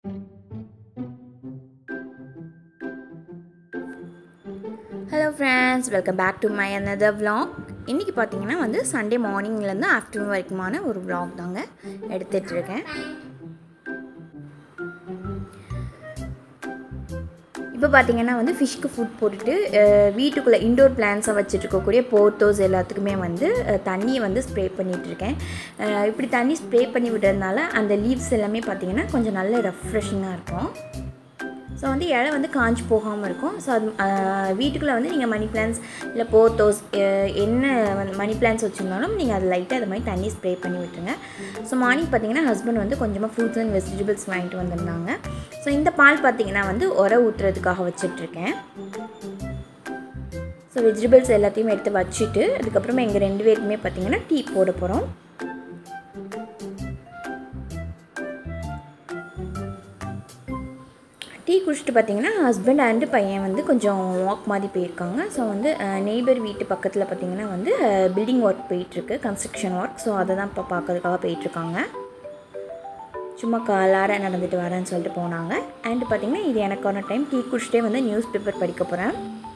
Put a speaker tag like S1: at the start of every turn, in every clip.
S1: hello friends welcome back to my another vlog இன்றைக்கி பார்த்தீங்கன்னா வந்து சண்டே மார்னிங்லேருந்து ஆஃப்டர்நூன் வரைக்குமான ஒரு vlog தாங்க எடுத்துட்டு இருக்கேன் இப்போ பார்த்தீங்கன்னா வந்து ஃபிஷ்க்கு ஃபுட் போட்டுட்டு அஹ், வீட்டுக்குள்ளே இண்டோர் பிளான்ஸாக வச்சுட்டு இருக்கக்கூடிய போத்தோஸ் எல்லாத்துக்குமே வந்து அஹ், தண்ணியை வந்து ஸ்ப்ரே பண்ணிகிட்ருக்கேன் இப்படி தண்ணி ஸ்ப்ரே பண்ணி விடுறதுனால அந்த லீவ்ஸ் எல்லாமே பார்த்தீங்கன்னா கொஞ்சம் நல்ல ரெஃப்ரெஷிங்காக இருக்கும் ஸோ வந்து இலை வந்து காஞ்சி போகாமல் இருக்கும் ஸோ அது வீட்டுக்குள்ளே வந்து நீங்கள் மணி பிளான்ஸ் இல்லை போத்தோஸ் என்ன வந்து மணி பிளான்ஸ் வச்சுருந்தாலும் நீங்கள் அது லைட்டாக அது மாதிரி தண்ணி ஸ்ப்ரே பண்ணி விட்டுருங்க ஸோ மார்னிங் பார்த்தீங்கன்னா ஹஸ்பண்ட் வந்து கொஞ்சமாக ஃப்ரூட்ஸ் அண்ட் வெஜிடபிள்ஸ் வாங்கிட்டு வந்திருந்தாங்க ஸோ இந்த பால் பார்த்தீங்கன்னா வந்து உர ஊற்றுறதுக்காக வச்சிட்ருக்கேன் ஸோ வெஜிடபிள்ஸ் எல்லாத்தையும் எடுத்து வச்சுட்டு அதுக்கப்புறமா எங்கள் ரெண்டு பேருக்குமே பார்த்தீங்கன்னா டீ போட போகிறோம் டீ குடிச்சிட்டு பார்த்தீங்கன்னா ஹஸ்பண்ட் அண்டு பையன் வந்து கொஞ்சம் வாக் மாதிரி போயிருக்காங்க ஸோ வந்து நெய்பர் வீட்டு பக்கத்தில் பார்த்தீங்கன்னா வந்து பில்டிங் ஒர்க் போயிட்டுருக்கு கன்ஸ்ட்ரக்ஷன் ஒர்க் ஸோ அதை தான் இப்போ பார்க்கறதுக்காக போயிட்டுருக்காங்க சும்மா காலார நடந்துட்டு வரேன்னு சொல்லிட்டு போனாங்க அண்டு பார்த்தீங்கன்னா இது எனக்கான டைம் டீ குடிச்சிட்டே வந்து நியூஸ் பேப்பர் படிக்க போகிறேன்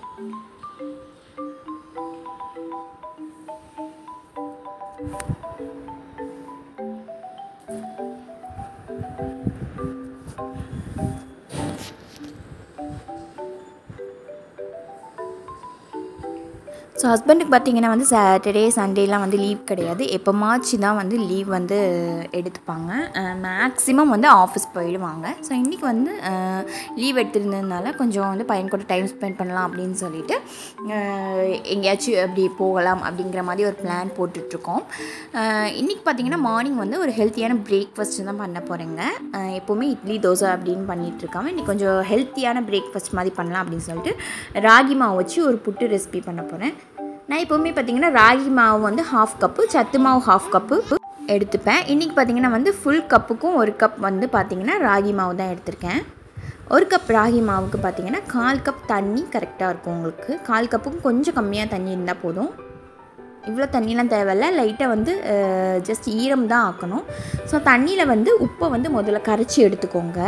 S1: ஸோ ஹஸ்பண்டுக்கு பார்த்தீங்கன்னா வந்து சாட்டர்டே சண்டேலாம் வந்து லீவ் கிடையாது எப்போமாச்சு தான் வந்து லீவ் வந்து எடுத்துப்பாங்க மேக்ஸிமம் வந்து ஆஃபீஸ் போயிடுவாங்க ஸோ இன்றைக்கி வந்து லீவ் எடுத்திருந்ததுனால கொஞ்சம் வந்து பையன் கூட டைம் ஸ்பெண்ட் பண்ணலாம் அப்படின்னு சொல்லிட்டு அஹ், எங்கேயாச்சும் அப்படி போகலாம் அப்படிங்கிற மாதிரி ஒரு பிளான் போட்டுட்ருக்கோம் இன்றைக்கி பார்த்தீங்கன்னா மார்னிங் வந்து ஒரு ஹெல்த்தியான பிரேக்ஃபாஸ்ட் தான் பண்ண போகிறேங்க எப்போவுமே இட்லி தோசை அப்படின்னு பண்ணிட்டு இருக்காம இன்றைக்கி கொஞ்சம் ஹெல்த்தியான பிரேக்ஃபாஸ்ட் மாதிரி பண்ணலாம் அப்படின்னு சொல்லிட்டு ராகி மாவு வச்சு ஒரு புட்டு ரெசிபி பண்ண போகிறேன் நான் எப்போவுமே பார்த்தீங்கன்னா ராகி மாவு வந்து ஹாஃப் கப்பு சத்து மாவு ஹாஃப் கப்பு எடுத்துப்பேன் இன்றைக்கி பார்த்தீங்கன்னா வந்து ஃபுல் கப்புக்கும் ஒரு கப் வந்து பார்த்தீங்கன்னா ராகி மாவு தான் எடுத்திருக்கேன் ஒரு கப் ராகி மாவுக்கு பார்த்தீங்கன்னா கால் கப் தண்ணி கரெக்டாக இருக்கும் உங்களுக்கு கால் கப்புக்கும் கொஞ்சம் கம்மியாக தண்ணி இருந்தால் போதும் இவ்வளோ தண்ணிலாம் தேவையில்ல லைட்டாக வந்து ஜஸ்ட் ஈரம் தான் ஆக்கணும் ஸோ தண்ணியில் வந்து உப்பை வந்து முதல்ல கரைச்சி எடுத்துக்கோங்க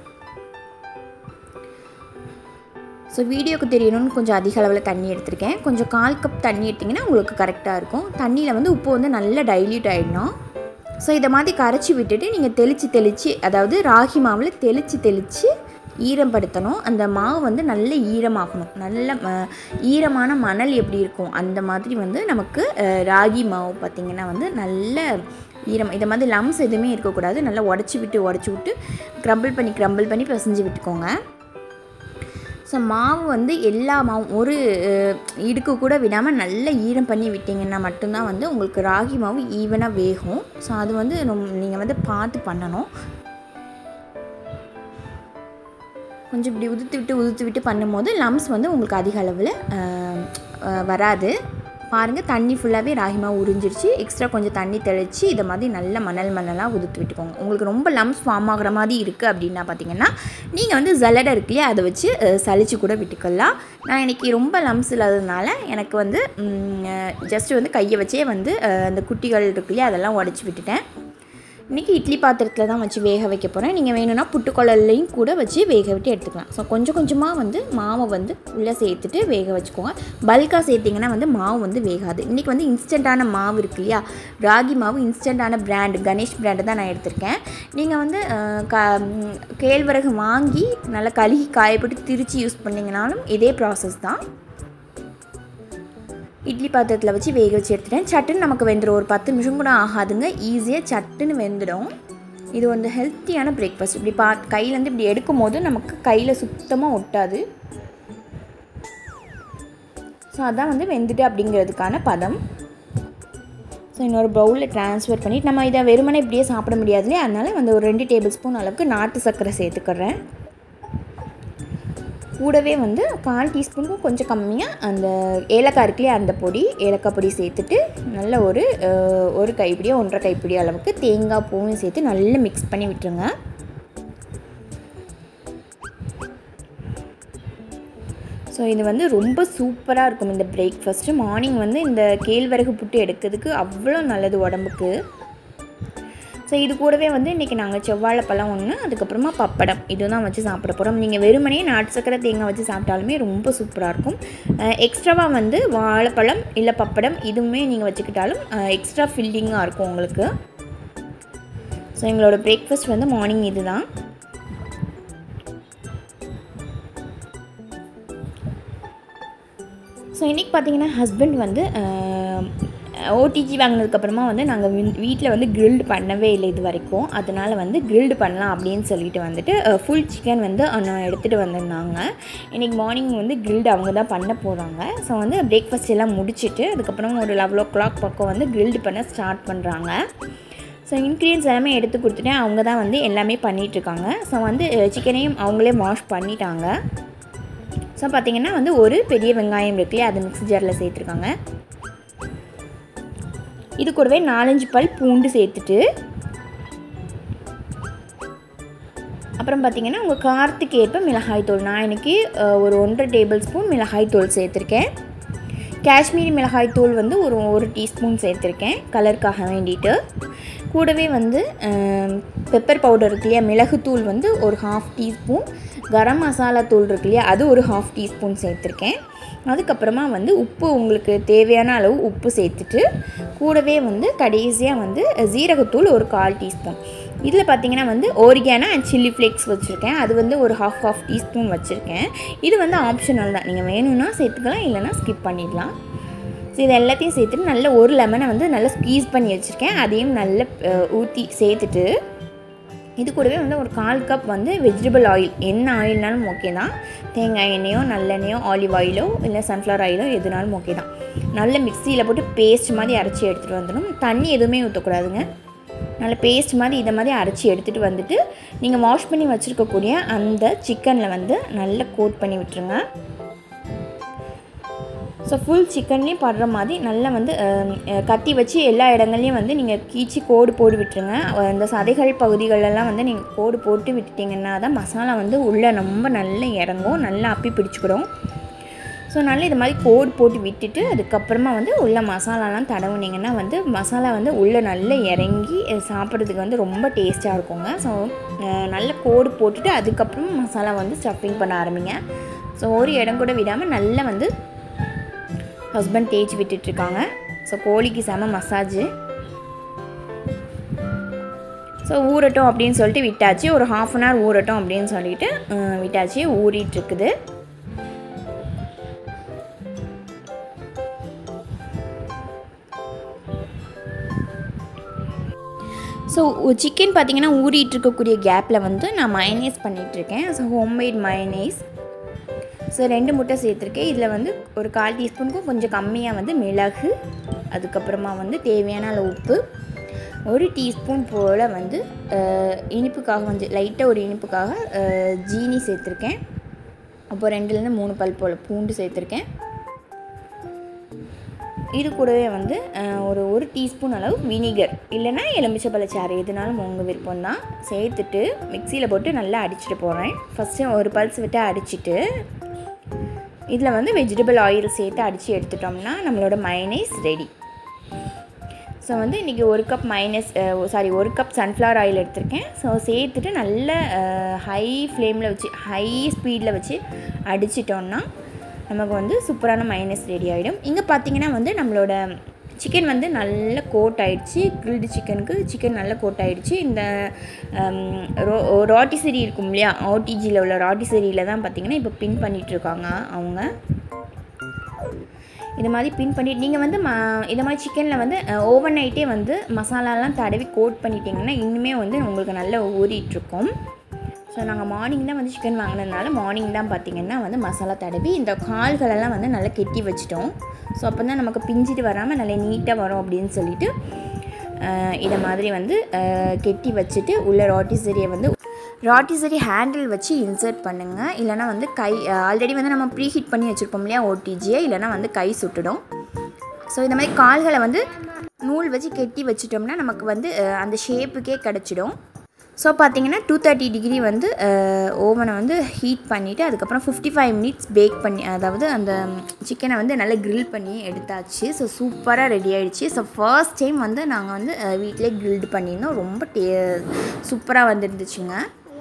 S1: ஸோ வீடியோக்கு தெரியணும்னு கொஞ்சம் அதிக அளவில் தண்ணி எடுத்திருக்கேன் கொஞ்சம் கால் கப் தண்ணி எடுத்திங்கன்னா உங்களுக்கு கரெக்டாக இருக்கும் தண்ணியில் வந்து உப்பு வந்து நல்லா டைல்யூட் ஆகிடணும் ஸோ இதை மாதிரி கரைச்சி விட்டுட்டு நீங்கள் தெளித்து தெளித்து அதாவது ராகி மாவில் தெளித்து தெளித்து ஈரப்படுத்தணும் அந்த மாவு வந்து நல்ல ஈரமாகணும் நல்ல ம- ஈரமான மணல் எப்படி இருக்கும் அந்த மாதிரி வந்து நமக்கு அஹ், ராகி மாவு பார்த்திங்கன்னா வந்து நல்ல ஈரம் இதை மாதிரி லம்ஸ் எதுவுமே இருக்கக்கூடாது நல்லா உடச்சி விட்டு உடச்சி விட்டு க்ரம்பிள் பண்ணி க்ரம்பிள் பண்ணி பிசைஞ்சு விட்டுக்கோங்க ஸோ மாவு வந்து எல்லா மாவும் ஒரு அஹ், இடுக்கு கூட விடாமல் நல்லா ஈரம் பண்ணி விட்டிங்கன்னா மட்டும்தான் வந்து உங்களுக்கு ராகி மாவு ஈவனாக வேகும் ஸோ அது வந்து நீங்கள் வந்து பார்த்து பண்ணணும் கொஞ்சம் இப்படி உதுத்து விட்டு உதுத்து விட்டு பண்ணும்போது லம்ஸ் வந்து உங்களுக்கு அதிக அளவில் அஹ், அஹ், வராது பாருங்கள் தண்ணி ஃபுல்லாகவே ராகி மாவு உறிஞ்சிருச்சு எக்ஸ்ட்ரா கொஞ்சம் தண்ணி தெளித்து இதை மாதிரி நல்ல மணல் மணலாக உதுத்து விட்டுக்கோங்க உங்களுக்கு ரொம்ப லம்ஸ் ஃபார்ம் ஆகுற மாதிரி இருக்குது அப்படின்னா பார்த்தீங்கன்னா நீங்கள் வந்து ஜல்லடை இருக்கு இல்லையா அதை வச்சு அஹ், சலிச்சு கூட விட்டுக்கலாம் நான் இன்னைக்கு ரொம்ப லம்ஸ் இல்லாததுனால எனக்கு வந்து ஜஸ்ட் வந்து கையை வச்சே வந்து அஹ், அந்த குட்டிகள் இருக்கு இல்லையா அதெல்லாம் உடச்சி விட்டுட்டேன் இன்றைக்கி இட்லி பாத்திரத்தில் தான் வச்சு வேக வைக்க போகிறேன் நீங்கள் வேணும்னா புட்டுக்குழல்லையும் கூட வச்சு வேக விட்டு எடுத்துக்கலாம் ஸோ கொஞ்சம் கொஞ்சமாக வந்து மாவை வந்து உள்ளே சேர்த்துட்டு வேக வச்சுக்கோங்க பல்காக சேர்த்திங்கன்னா வந்து மாவு வந்து வேகாது இன்றைக்கி வந்து இன்ஸ்டண்ட்டான மாவு இருக்கு இல்லையா ராகி மாவு இன்ஸ்டண்ட்டான பிராண்டு கணேஷ் பிராண்டு தான் நான் எடுத்திருக்கேன் நீங்கள் வந்து அஹ், க ம், கேழ்வரகு வாங்கி நல்லா கழுகி காயப்பட்டு திரித்து யூஸ் பண்ணிங்கனாலும் இதே ப்ராசஸ் தான் இட்லி பாத்திரத்தில் வச்சு வேக வச்சு எடுத்துட்டேன் சட்டுன்னு நமக்கு வெந்துடும் ஒரு பத்து நிமிஷம் கூட ஆகாதுங்க ஈஸியாக சட்டுன்னு வெந்துடும் இது வந்து ஹெல்த்தியான பிரேக்ஃபாஸ்ட் இப்படி பா கையிலேருந்து இப்படி எடுக்கும் போது நமக்கு கையில் சுத்தமாக ஒட்டாது ஸோ அதான் வந்து வெந்துட்டு அப்படிங்கிறதுக்கான பதம் ஸோ இன்னொரு பவுலில் ட்ரான்ஸ்ஃபர் பண்ணிட்டு நம்ம இதை வெறுமனே இப்படியே சாப்பிட முடியாது இல்லையா அதனால வந்து ஒரு ரெண்டு டேபிள் ஸ்பூன் அளவுக்கு நாட்டு சர்க்கரை சேர்த்துக்கிறேன் கூடவே வந்து கால் டீஸ்பூனுக்கும் கொஞ்சம் கம்மியாக அந்த ஏலக்காய் இருக்கு இல்லையா அந்த பொடி ஏலக்காய் பொடி சேர்த்துட்டு நல்ல ஒரு அஹ், ஒரு கைப்பிடியோ ஒன்றரை கைப்பிடி அளவுக்கு தேங்காய் பூவும் சேர்த்து நல்லா மிக்ஸ் பண்ணி விட்டுருங்க ஸோ இது வந்து ரொம்ப சூப்பராக இருக்கும் இந்த பிரேக்ஃபாஸ்ட்டு மார்னிங் வந்து இந்த கேழ்வரகு புட்டு எடுக்கிறதுக்கு அவ்வளோ நல்லது உடம்புக்கு ஸோ ஸோ இது கூடவே வந்து இன்றைக்கி நாங்கள் செவ்வாழைப்பழம் ஒன்று அதுக்கப்புறமா பப்படம் இதுதான் வச்சு சாப்பிட போகிறோம் நீங்கள் வெறுமனே நாட்டு சக்கரை தேங்காய் வச்சு சாப்பிட்டாலுமே ரொம்ப சூப்பராக இருக்கும் எக்ஸ்ட்ராவாக வந்து வாழைப்பழம் இல்லை பப்படம் இதுவுமே நீங்கள் வச்சுக்கிட்டாலும் எக்ஸ்ட்ரா ஃபில்லிங்காக இருக்கும் உங்களுக்கு ஸோ எங்களோட பிரேக்ஃபாஸ்ட் வந்து மார்னிங் இதுதான் ஸோ இன்றைக்கி பார்த்தீங்கன்னா ஹஸ்பண்ட் வந்து ஓடிஜி வாங்கினதுக்கப்புறமா வந்து நாங்கள் வீட்டில் வந்து கிரில்டு பண்ணவே இல்லை இது வரைக்கும் அதனால் வந்து கிரில்டு பண்ணலாம் அப்படின்னு சொல்லிட்டு வந்துட்டு ஃபுல் சிக்கன் வந்து நான் எடுத்துகிட்டு வந்திருந்தாங்க இன்றைக்கி மார்னிங் வந்து கிரில்டு அவங்க தான் பண்ண போகிறாங்க ஸோ வந்து பிரேக்ஃபாஸ்ட் எல்லாம் முடிச்சுட்டு அதுக்கப்புறம் ஒரு லெவல் ஓ கிளாக் பக்கம் வந்து கிரில்டு பண்ண ஸ்டார்ட் பண்ணுறாங்க ஸோ இன்க்ரீடியன்ஸ் எல்லாமே எடுத்து கொடுத்துட்டேன் அவங்க தான் வந்து எல்லாமே பண்ணிகிட்ருக்காங்க ஸோ வந்து சிக்கனையும் அவங்களே வாஷ் பண்ணிட்டாங்க ஸோ பார்த்திங்கன்னா வந்து ஒரு பெரிய வெங்காயம் இருக்கு இல்லையா அது மிக்ஸி ஜாரில் சேர்த்துருக்காங்க இது கூடவே நாலஞ்சு பல் பூண்டு சேர்த்துட்டு அப்புறம் பார்த்திங்கன்னா உங்கள் காரத்துக்கு ஏற்ப மிளகாய் தூள் நான் இன்றைக்கி ஒரு ஒன்றரை டேபிள் ஸ்பூன் மிளகாய் தூள் சேர்த்துருக்கேன் காஷ்மீரி மிளகாய் தூள் வந்து ஒரு ஒரு டீஸ்பூன் சேர்த்துருக்கேன் கலருக்காக வேண்டிட்டு கூடவே வந்து பெப்பர் பவுடர் இருக்கு இல்லையா மிளகுத்தூள் வந்து ஒரு ஹாஃப் டீஸ்பூன் கரம் மசாலா தூள் இருக்கு இல்லையா அது ஒரு ஹாஃப் டீஸ்பூன் சேர்த்துருக்கேன் அதுக்கப்புறமா வந்து உப்பு உங்களுக்கு தேவையான அளவு உப்பு சேர்த்துட்டு கூடவே வந்து கடைசியாக வந்து ஜீரகத்தூள் ஒரு கால் டீஸ்பூன் இதில் பார்த்தீங்கன்னா வந்து ஓரிகானா அண்ட் சில்லி ஃப்ளேக்ஸ் வச்சுருக்கேன் அது வந்து ஒரு ஹாஃப் ஹாஃப் டீஸ்பூன் வச்சுருக்கேன் இது வந்து ஆப்ஷனல் தான் நீங்கள் வேணும்னா சேர்த்துக்கலாம் இல்லைனா ஸ்கிப் பண்ணிடலாம் ஸோ இது எல்லாத்தையும் சேர்த்துட்டு நல்ல ஒரு லெமனை வந்து நல்லா ஸ்க்வீஸ் பண்ணி வச்சுருக்கேன் அதையும் நல்லா ஊற்றி சேர்த்துட்டு இது கூடவே வந்து ஒரு கால் கப் வந்து வெஜிடபிள் ஆயில் என்ன ஆயில்னாலும் ஓகே தான் தேங்காய் எண்ணெயோ நல்லெண்ணெயோ ஆலிவ் ஆயிலோ இல்லை சன்ஃப்ளவர் ஆயிலோ எதுனாலும் ஓகே தான் நல்ல மிக்சியில் போட்டு பேஸ்ட் மாதிரி அரைச்சி எடுத்துகிட்டு வந்துடணும் தண்ணி எதுவுமே ஊற்றக்கூடாதுங்க நல்ல பேஸ்ட் மாதிரி இதை மாதிரி அரைச்சி எடுத்துகிட்டு வந்துட்டு நீங்கள் வாஷ் பண்ணி வச்சுருக்கக்கூடிய அந்த சிக்கனில் வந்து நல்லா கோட் பண்ணி விட்டுருங்க ஸோ ஃபுல் சிக்கன்லேயும் படுற மாதிரி நல்லா வந்து கத்தி வச்சு எல்லா இடங்கள்லையும் வந்து நீங்கள் கீச்சி கோடு போட்டு விட்டுருங்க அந்த சதைகள் பகுதிகளெல்லாம் வந்து நீங்கள் கோடு போட்டு விட்டுட்டிங்கன்னா தான் மசாலா வந்து உள்ளே ரொம்ப நல்லா இறங்கும் நல்லா அப்பி பிடிச்சிக்கிடும் ஸோ நல்லா இது மாதிரி கோடு போட்டு விட்டுட்டு அதுக்கப்புறமா வந்து உள்ள மசாலாலாம் தடவுனீங்கன்னா வந்து மசாலா வந்து உள்ளே நல்லா இறங்கி சாப்பிட்றதுக்கு வந்து ரொம்ப டேஸ்ட்டாக இருக்குங்க ஸோ நல்ல கோடு போட்டுட்டு அதுக்கப்புறம் மசாலா வந்து ஸ்டஃபிங் பண்ண ஆரம்பிங்க ஸோ ஒரு இடம் கூட விடாமல் நல்லா வந்து ஹஸ்பண்ட் தேய்ச்சி விட்டுட்ருக்காங்க ஸோ கோழிக்கு செம மசாஜு ஸோ ஊறட்டும் அப்படின்னு சொல்லிட்டு விட்டாச்சு ஒரு ஹாஃப் அன் ஹவர் ஊறட்டும் அப்படின்னு சொல்லிட்டு விட்டாச்சு ஊறிட்டுருக்குது ஸோ சிக்கன் பார்த்திங்கன்னா ஊறிட்டு இருக்கக்கூடிய கேப்பில் வந்து நான் மயனேஸ் பண்ணிகிட்ருக்கேன் ஸோ ஹோம்மேட் மயனேஸ் ஸோ ரெண்டு முட்டை சேர்த்துருக்கேன் இதில் வந்து ஒரு கால் டீஸ்பூனுக்கும் கொஞ்சம் கம்மியாக வந்து மிளகு அதுக்கப்புறமா வந்து தேவையான அளவு உப்பு ஒரு டீஸ்பூன் போல் வந்து இனிப்புக்காக வந்து லைட்டாக ஒரு இனிப்புக்காக ஜீனி சேர்த்துருக்கேன் அப்போ ரெண்டுலேருந்து மூணு பல் போல் பூண்டு சேர்த்துருக்கேன் இது கூடவே வந்து ஒரு ஒரு டீஸ்பூன் அளவு வினிகர் இல்லைன்னா எலுமிச்சப்பழச்சாறு எதுனாலும் உங்கள் விருப்பம் தான் சேர்த்துட்டு மிக்சியில் போட்டு நல்லா அடிச்சுட்டு போகிறேன் ஃபஸ்ட்டு ஒரு பல்ஸ் விட்டு அடிச்சுட்டு இதில் வந்து வெஜிடபிள் ஆயில் சேர்த்து அடித்து எடுத்துட்டோம்னா நம்மளோட மைனேஸ் ரெடி ஸோ வந்து இன்றைக்கி ஒரு கப் மைனஸ் சாரி ஒரு கப் சன்ஃப்ளவர் ஆயில் எடுத்திருக்கேன் ஸோ சேர்த்துட்டு நல்ல ஹை ஃப்ளேமில் வச்சு ஹை ஸ்பீடில் வச்சு அடிச்சிட்டோம்னா நமக்கு வந்து சூப்பரான மைனஸ் ரெடி ஆகிடும் இங்கே பார்த்தீங்கன்னா வந்து நம்மளோட சிக்கன் வந்து நல்ல கோட் ஆயிடுச்சு கிரில்டு சிக்கனுக்கு சிக்கன் நல்ல கோட் ஆயிடுச்சு இந்த ரோ ராட்டிசரி இருக்கும் இல்லையா ஓடிஜியில் உள்ள ராட்டிசரியில் தான் பார்த்திங்கன்னா இப்போ பின் பண்ணிகிட்ருக்காங்க அவங்க இது மாதிரி பின் பண்ணிட்டு நீங்கள் வந்து ம இதை மாதிரி சிக்கனில் வந்து ஓவர் நைட்டே வந்து மசாலாலாம் தடவி கோட் பண்ணிட்டீங்கன்னா இன்னுமே வந்து உங்களுக்கு நல்லா ஊறிட்டுருக்கும் ஸோ நாங்கள் மார்னிங் தான் வந்து சிக்கன் வாங்கினதுனால மார்னிங் தான் பார்த்திங்கன்னா வந்து மசாலா தடவி இந்த கால்களெல்லாம் வந்து நல்லா கெட்டி வச்சிட்டோம் ஸோ அப்போ தான் நமக்கு பிஞ்சிட்டு வராமல் நல்லா நீட்டாக வரும் அப்படின்னு சொல்லிட்டு இதை மாதிரி வந்து கெட்டி வச்சுட்டு உள்ள ராட்டிசரியை வந்து ராட்டிசரி ஹேண்டில் வச்சு இன்சர்ட் பண்ணுங்கள் இல்லைனா வந்து கை ஆல்ரெடி வந்து நம்ம ப்ரீ ஹீட் பண்ணி வச்சுருப்போம் இல்லையா ஓடிஜியை இல்லைனா வந்து கை சுட்டுடும் ஸோ இந்த மாதிரி கால்களை வந்து நூல் வச்சு கெட்டி வச்சிட்டோம்னா நமக்கு வந்து அந்த ஷேப்புக்கே கிடச்சிடும் ஸோ பார்த்தீங்கன்னா டூ தேர்ட்டி டிகிரி வந்து ஓவனை வந்து ஹீட் பண்ணிவிட்டு அதுக்கப்புறம் ஃபிஃப்டி ஃபைவ் மினிட்ஸ் பேக் பண்ணி அதாவது அந்த சிக்கனை வந்து நல்லா grill பண்ணி எடுத்தாச்சு ஸோ சூப்பராக ரெடி ஆயிடுச்சு ஸோ ஃபர்ஸ்ட் டைம் வந்து நாங்கள் வந்து அஹ், வீட்டிலே கிரில்டு பண்ணியிருந்தோம் ரொம்ப டே சூப்பராக வந்துருந்துச்சுங்க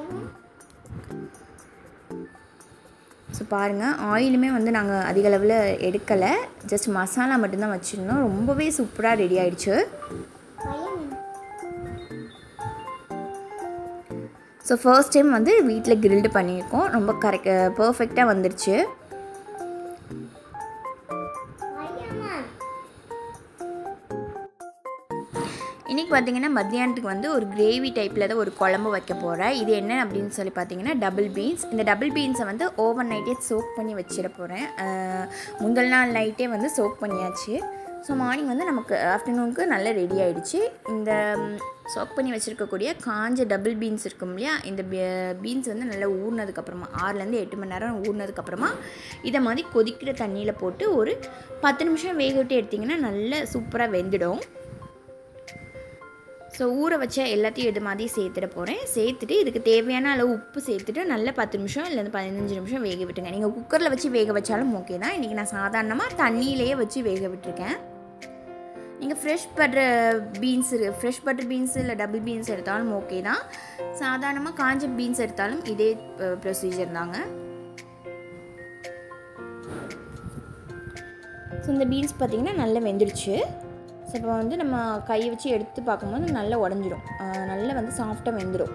S1: ஸோ பாருங்கள் ஆயிலுமே வந்து நாங்கள் அதிக அளவில் எடுக்கலை ஜஸ்ட் மசாலா மட்டும்தான் வச்சுருந்தோம் ரொம்பவே சூப்பராக ரெடி ஆயிடுச்சு ஸோ ஃபர்ஸ்ட் டைம் வந்து வீட்டில் கிரில்டு பண்ணியிருக்கோம் ரொம்ப கரெக்ட் பர்ஃபெக்டாக வந்துருச்சு இன்றைக்கி பார்த்தீங்கன்னா மத்தியானத்துக்கு வந்து ஒரு கிரேவி டைப்பில் தான் ஒரு குழம்பு வைக்க போகிறேன் இது என்ன அப்படின்னு சொல்லி பார்த்தீங்கன்னா டபுள் பீன்ஸ் இந்த டபுள் பீன்ஸை வந்து ஓவர் நைட்டே சோக் பண்ணி வச்சிட போகிறேன் முந்தல் நாள் நைட்டே வந்து சோக் பண்ணியாச்சு ஸோ மார்னிங் வந்து நமக்கு ஆஃப்டர்நூனுக்கு நல்லா ரெடி ஆயிடுச்சு இந்த சோக் பண்ணி வச்சுருக்கக்கூடிய காஞ்ச டபுள் பீன்ஸ் இருக்கும் இல்லையா இந்த பீன்ஸ் வந்து நல்லா ஊறினதுக்கப்புறமா ஆறுலேருந்து எட்டு மணி நேரம் ஊறினதுக்கப்புறமா இதை மாதிரி கொதிக்கிற தண்ணியில் போட்டு ஒரு பத்து நிமிஷம் வேக விட்டு எடுத்திங்கன்னா நல்லா சூப்பராக வெந்துடும் ஸோ ஊற வச்ச எல்லாத்தையும் இது மாதிரி சேர்த்துட போகிறேன் சேர்த்துட்டு இதுக்கு தேவையான அளவு உப்பு சேர்த்துட்டு நல்ல பத்து நிமிஷம் இல்லைன்னா பதினஞ்சு நிமிஷம் வேக விட்டுங்க நீங்கள் குக்கரில் வச்சு வேக வச்சாலும் ஓகே தான் இன்றைக்கி நான் சாதாரணமாக தண்ணியிலேயே வச்சு வேக விட்டுருக்கேன் நீங்கள் fresh butter beans fresh butter beans இல்லை டபுள் பீன்ஸ் எடுத்தாலும் ஓகே தான் சாதாரணமாக காஞ்ச பீன்ஸ் எடுத்தாலும் இதே ப்ரொசீஜர் தாங்க ஸோ இந்த பீன்ஸ் பார்த்திங்கன்னா நல்லா வெந்துடுச்சு ஸோ இப்போ வந்து நம்ம கையை வச்சு எடுத்து பார்க்கும்போது நல்லா உடஞ்சிரும் அஹ் நல்லா வந்து சாஃப்டாக வெந்துடும்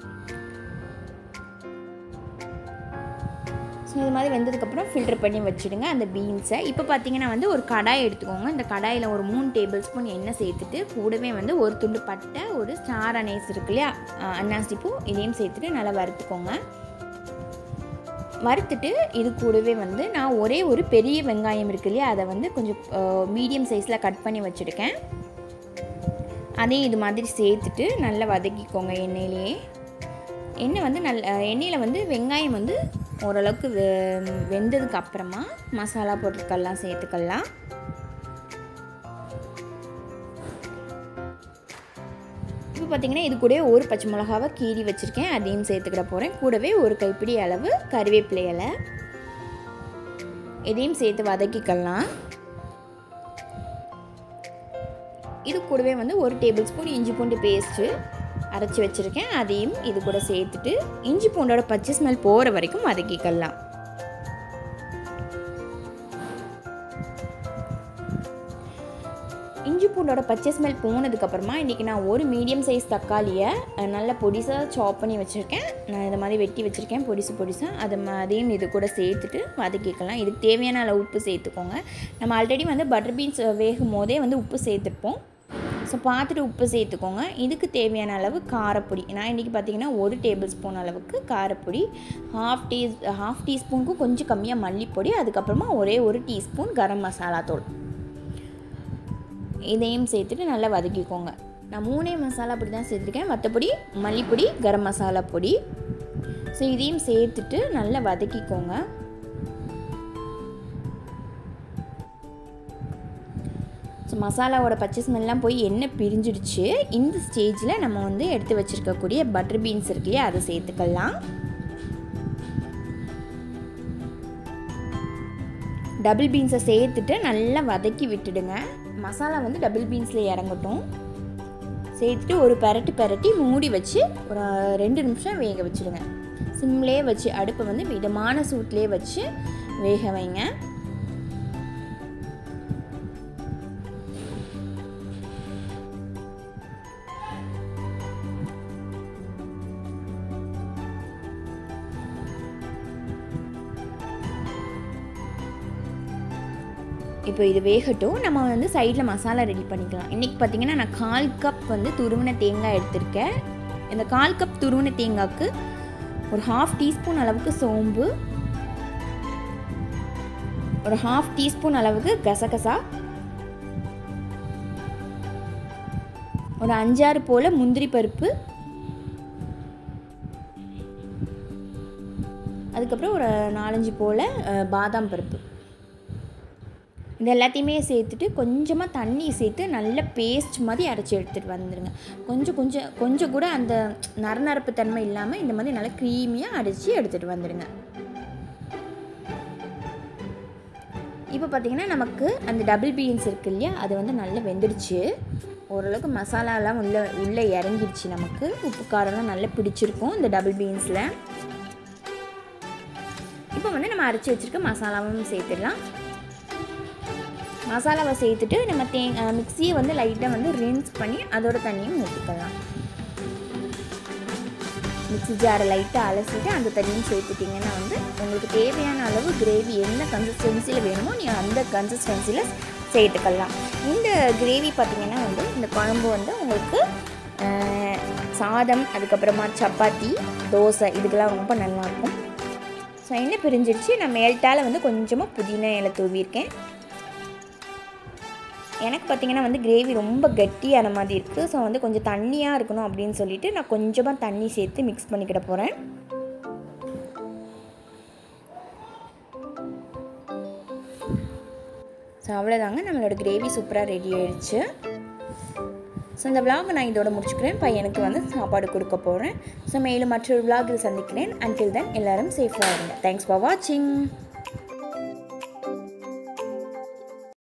S1: ஸோ இது மாதிரி வெந்ததுக்கப்புறம் ஃபில்டர் பண்ணி வச்சுடுங்க அந்த பீன்ஸை இப்போ பார்த்தீங்கன்னா வந்து ஒரு கடாய் எடுத்துக்கோங்க இந்த கடாயில் ஒரு மூணு டேபிள் ஸ்பூன் எண்ணெய் சேர்த்துட்டு கூடவே வந்து ஒரு துண்டு பட்டை ஒரு ஸ்டார் அனேஸ் இருக்கு இல்லையா அஹ் அன்னாசி பூ இதையும் சேர்த்துட்டு நல்லா வறுத்துக்கோங்க வறுத்துட்டு இது கூடவே வந்து நான் ஒரே ஒரு பெரிய வெங்காயம் இருக்கு இல்லையா அதை வந்து கொஞ்சம் மீடியம் சைஸில் கட் பண்ணி வச்சுருக்கேன் அதையும் இது மாதிரி சேர்த்துட்டு நல்லா வதக்கிக்கோங்க எண்ணெயிலேயே எண்ணெய் வந்து நல்ல எண்ணெயில் வந்து வெங்காயம் வந்து ஓரளவுக்கு வெ வெந்ததுக்கு அப்புறமா மசாலா பொருட்கள்லாம் சேர்த்துக்கலாம் இப்போ பார்த்தீங்கன்னா இது கூடவே ஒரு பச்சை மிளகாவை கீறி வச்சுருக்கேன் அதையும் சேர்த்துக்கிட போகிறேன் கூடவே ஒரு கைப்பிடி அளவு கறிவேப்பிலை இலை இதையும் சேர்த்து வதக்கிக்கலாம் இது கூடவே வந்து ஒரு டேபிள் ஸ்பூன் இஞ்சி பூண்டு பேஸ்ட்டு அரைச்சி வச்சுருக்கேன் அதையும் இது கூட சேர்த்துட்டு இஞ்சி பூண்டோட பச்சை ஸ்மெல் போகிற வரைக்கும் வதக்கிக்கலாம் இஞ்சி பூண்டோட பச்சை ஸ்மெல் போனதுக்கப்புறமா இன்றைக்கி நான் ஒரு மீடியம் சைஸ் தக்காளியை அஹ், நல்லா பொடிசாக சாப் பண்ணி வச்சுருக்கேன் நான் இதை மாதிரி வெட்டி வச்சுருக்கேன் பொடிசு பொடிசாக அது ம- அதையும் இது கூட சேர்த்துட்டு வதக்கிக்கலாம் இதுக்கு தேவையான அளவு உப்பு சேர்த்துக்கோங்க நம்ம ஆல்ரெடி வந்து பட்டர் பீன்ஸ் வேகும் போதே வந்து உப்பு சேர்த்துருப்போம் ஸோ பார்த்துட்டு உப்பு சேர்த்துக்கோங்க இதுக்கு தேவையான அளவு காரப்பொடி நான் இன்றைக்கி பார்த்தீங்கன்னா ஒரு டேபிள் ஸ்பூன் அளவுக்கு காரப்பொடி ஹாஃப் டீ ஹாஃப் டீஸ்பூனுக்கும் கொஞ்சம் கம்மியாக மல்லிப்பொடி அதுக்கப்புறமா ஒரே ஒரு டீஸ்பூன் கரம் மசாலா தூள் இதையும் சேர்த்துட்டு நல்லா வதக்கிக்கோங்க நான் மூணே மசாலா பொடி தான் சேர்த்துருக்கேன் மற்றபடி மல்லிப்பொடி கரம் மசாலா பொடி ஸோ இதையும் சேர்த்துட்டு நல்லா வதக்கிக்கோங்க ஸோ மசாலாவோட பச்சை ஸ்மெல்லாம் போய் எண்ணெய் பிரிஞ்சிடுச்சு இந்த ஸ்டேஜில் நம்ம வந்து எடுத்து வச்சுருக்கக்கூடிய பட்டர் பீன்ஸ் இருக்கு இல்லையா அதை சேர்த்துக்கலாம் டபுள் பீன்ஸை சேர்த்துட்டு நல்லா வதக்கி விட்டுடுங்க மசாலா வந்து டபுள் பீன்ஸில் இறங்கட்டும் சேர்த்துட்டு ஒரு பெரட்டு பெரட்டி மூடி வச்சு ஒரு ரெண்டு நிமிஷம் வேக வச்சுடுங்க சிம்லேயே வச்சு அடுப்பை வந்து மிதமான சூட்லேயே வச்சு வேக வைங்க இப்போ இது வேகட்டும் நம்ம வந்து சைடில் மசாலா ரெடி பண்ணிக்கலாம் இன்றைக்கி பார்த்தீங்கன்னா நான் கால் கப் வந்து துருவின தேங்காய் எடுத்திருக்கேன் இந்த கால் கப் துருவின தேங்காய்க்கு ஒரு ஹாஃப் டீஸ்பூன் அளவுக்கு சோம்பு ஒரு ஹாஃப் டீஸ்பூன் அளவுக்கு கசகசா ஒரு அஞ்சாறு போல் முந்திரி பருப்பு அதுக்கப்புறம் ஒரு நாலஞ்சு போல் அஹ், பாதாம் பருப்பு இது எல்லாத்தையுமே சேர்த்துட்டு கொஞ்சமாக தண்ணி சேர்த்து நல்ல பேஸ்ட் மாதிரி அரைச்சி எடுத்துகிட்டு வந்துடுங்க கொஞ்சம் கொஞ்சம் கொஞ்சம் கூட அந்த நரநரப்பு தன்மை இல்லாமல் இந்த மாதிரி நல்லா க்ரீமியாக அரைச்சி எடுத்துகிட்டு வந்துடுங்க இப்போ பார்த்திங்கன்னா நமக்கு அந்த டபுள் பீன்ஸ் இருக்கு இல்லையா அது வந்து நல்லா வெந்துடுச்சு ஓரளவுக்கு மசாலாலாம் உள்ளே உள்ளே இறங்கிடுச்சு நமக்கு உப்பு காரம்லாம் நல்லா பிடிச்சிருக்கும் இந்த டபுள் பீன்ஸில் இப்போ வந்து நம்ம அரைச்சி வச்சுருக்க மசாலாவும் சேர்த்துடலாம் மசாலாவை சேர்த்துட்டு நம்ம தே மிக்சியை வந்து லைட்டாக வந்து ரின்ஸ் பண்ணி அதோட தண்ணியும் ஊற்றிக்கலாம் மிக்ஸி ஜாரை லைட்டாக அலசிட்டு அந்த தண்ணியும் சேர்த்துட்டிங்கன்னா வந்து உங்களுக்கு தேவையான அளவு கிரேவி என்ன கன்சிஸ்டன்சியில் வேணுமோ நீங்கள் அந்த கன்சிஸ்டன்சியில் சேர்த்துக்கலாம் இந்த கிரேவி பார்த்திங்கன்னா வந்து இந்த குழம்பு வந்து உங்களுக்கு அஹ், சாதம் அதுக்கப்புறமா சப்பாத்தி தோசை இதுக்கெல்லாம் ரொம்ப நல்லாயிருக்கும் ஸோ எண்ணெய் பிரிஞ்சிருச்சு நான் மேல்ட்டால் வந்து கொஞ்சமாக புதினா இலை தூவியிருக்கேன் எனக்கு பார்த்திங்கன்னா வந்து கிரேவி ரொம்ப கட்டியான மாதிரி இருக்குது ஸோ வந்து கொஞ்சம் தண்ணியாக இருக்கணும் அப்படின்னு சொல்லிட்டு நான் கொஞ்சமாக தண்ணி சேர்த்து மிக்ஸ் பண்ணிக்கிட போகிறேன் ஸோ அவ்வளோதாங்க நம்மளோட கிரேவி சூப்பராக ரெடி ஆயிடுச்சு ஸோ இந்த விலாகை நான் இதோட முடிச்சுக்கிறேன் பையனுக்கு வந்து சாப்பாடு கொடுக்க போகிறேன் ஸோ மேலும் மற்றொரு விலாகில் சந்திக்கிறேன் அன்டில் தென் எல்லாரும் சேஃபாக இருங்க தேங்க்ஸ் ஃபார் வாட்சிங்